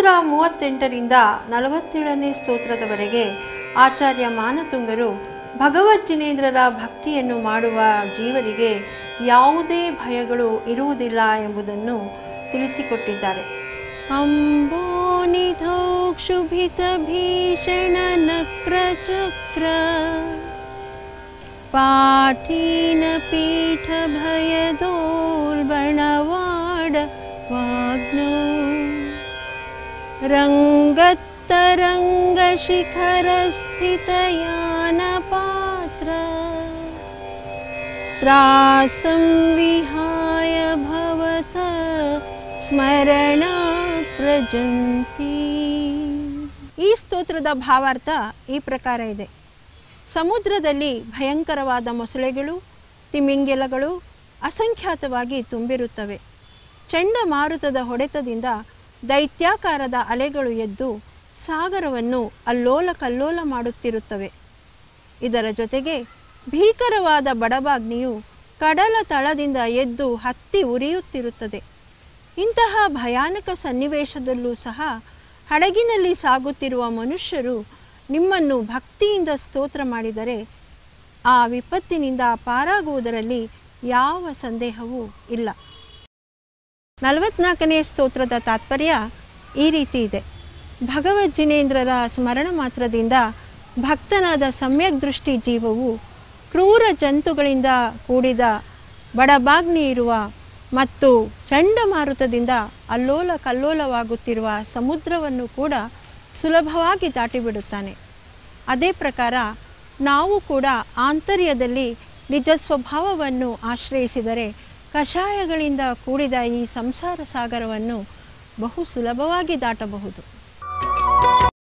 ಮೂವತ್ತೆಂಟರಿಂದ ನಲವತ್ತೇಳನೇ ಸ್ತೋತ್ರದವರೆಗೆ ಆಚಾರ್ಯ ಮಾನತುಂಗರು ಭಗವಜ್ಜಿನೇಂದ್ರರ ಭಕ್ತಿಯನ್ನು ಮಾಡುವ ಜೀವರಿಗೆ ಯಾವುದೇ ಭಯಗಳು ಇರುವುದಿಲ್ಲ ಎಂಬುದನ್ನು ತಿಳಿಸಿಕೊಟ್ಟಿದ್ದಾರೆ अम्बोनिधौ क्षुभितभीषणनक्रचक्र पाठीनपीठभयदोर्बणवाड वाग्नौ रङ्गत्तरङ्गशिखरस्थितयानपात्र स्त्रासं विहाय भवत ಸ್ಮರಣಾತ್ ಪ್ರಜಂತಿ ಈ ಸ್ತೋತ್ರದ ಭಾವಾರ್ಥ ಈ ಪ್ರಕಾರ ಇದೆ ಸಮುದ್ರದಲ್ಲಿ ಭಯಂಕರವಾದ ಮೊಸಳೆಗಳು ತಿಮಿಂಗೆಲಗಳು ಅಸಂಖ್ಯಾತವಾಗಿ ತುಂಬಿರುತ್ತವೆ ಚಂಡಮಾರುತದ ಹೊಡೆತದಿಂದ ದೈತ್ಯಾಕಾರದ ಅಲೆಗಳು ಎದ್ದು ಸಾಗರವನ್ನು ಅಲ್ಲೋಲ ಕಲ್ಲೋಲ ಮಾಡುತ್ತಿರುತ್ತವೆ ಇದರ ಜೊತೆಗೆ ಭೀಕರವಾದ ಬಡಬಾಗ್ನಿಯು ಕಡಲ ತಳದಿಂದ ಎದ್ದು ಹತ್ತಿ ಉರಿಯುತ್ತಿರುತ್ತದೆ ಇಂತಹ ಭಯಾನಕ ಸನ್ನಿವೇಶದಲ್ಲೂ ಸಹ ಹಡಗಿನಲ್ಲಿ ಸಾಗುತ್ತಿರುವ ಮನುಷ್ಯರು ನಿಮ್ಮನ್ನು ಭಕ್ತಿಯಿಂದ ಸ್ತೋತ್ರ ಮಾಡಿದರೆ ಆ ವಿಪತ್ತಿನಿಂದ ಪಾರಾಗುವುದರಲ್ಲಿ ಯಾವ ಸಂದೇಹವೂ ಇಲ್ಲ ನಲವತ್ನಾಲ್ಕನೇ ಸ್ತೋತ್ರದ ತಾತ್ಪರ್ಯ ಈ ರೀತಿ ಇದೆ ಭಗವಜ್ಜಿನೇಂದ್ರರ ಸ್ಮರಣ ಮಾತ್ರದಿಂದ ಭಕ್ತನಾದ ಸಮ್ಯಕ್ ದೃಷ್ಟಿ ಜೀವವು ಕ್ರೂರ ಜಂತುಗಳಿಂದ ಕೂಡಿದ ಬಡಬಾಗ್ನಿ ಇರುವ ಮತ್ತು ಚಂಡಮಾರುತದಿಂದ ಅಲ್ಲೋಲ ಕಲ್ಲೋಲವಾಗುತ್ತಿರುವ ಸಮುದ್ರವನ್ನು ಕೂಡ ಸುಲಭವಾಗಿ ದಾಟಿಬಿಡುತ್ತಾನೆ ಅದೇ ಪ್ರಕಾರ ನಾವು ಕೂಡ ಆಂತರ್ಯದಲ್ಲಿ ನಿಜ ಸ್ವಭಾವವನ್ನು ಆಶ್ರಯಿಸಿದರೆ ಕಷಾಯಗಳಿಂದ ಕೂಡಿದ ಈ ಸಂಸಾರ ಸಾಗರವನ್ನು ಬಹು ಸುಲಭವಾಗಿ ದಾಟಬಹುದು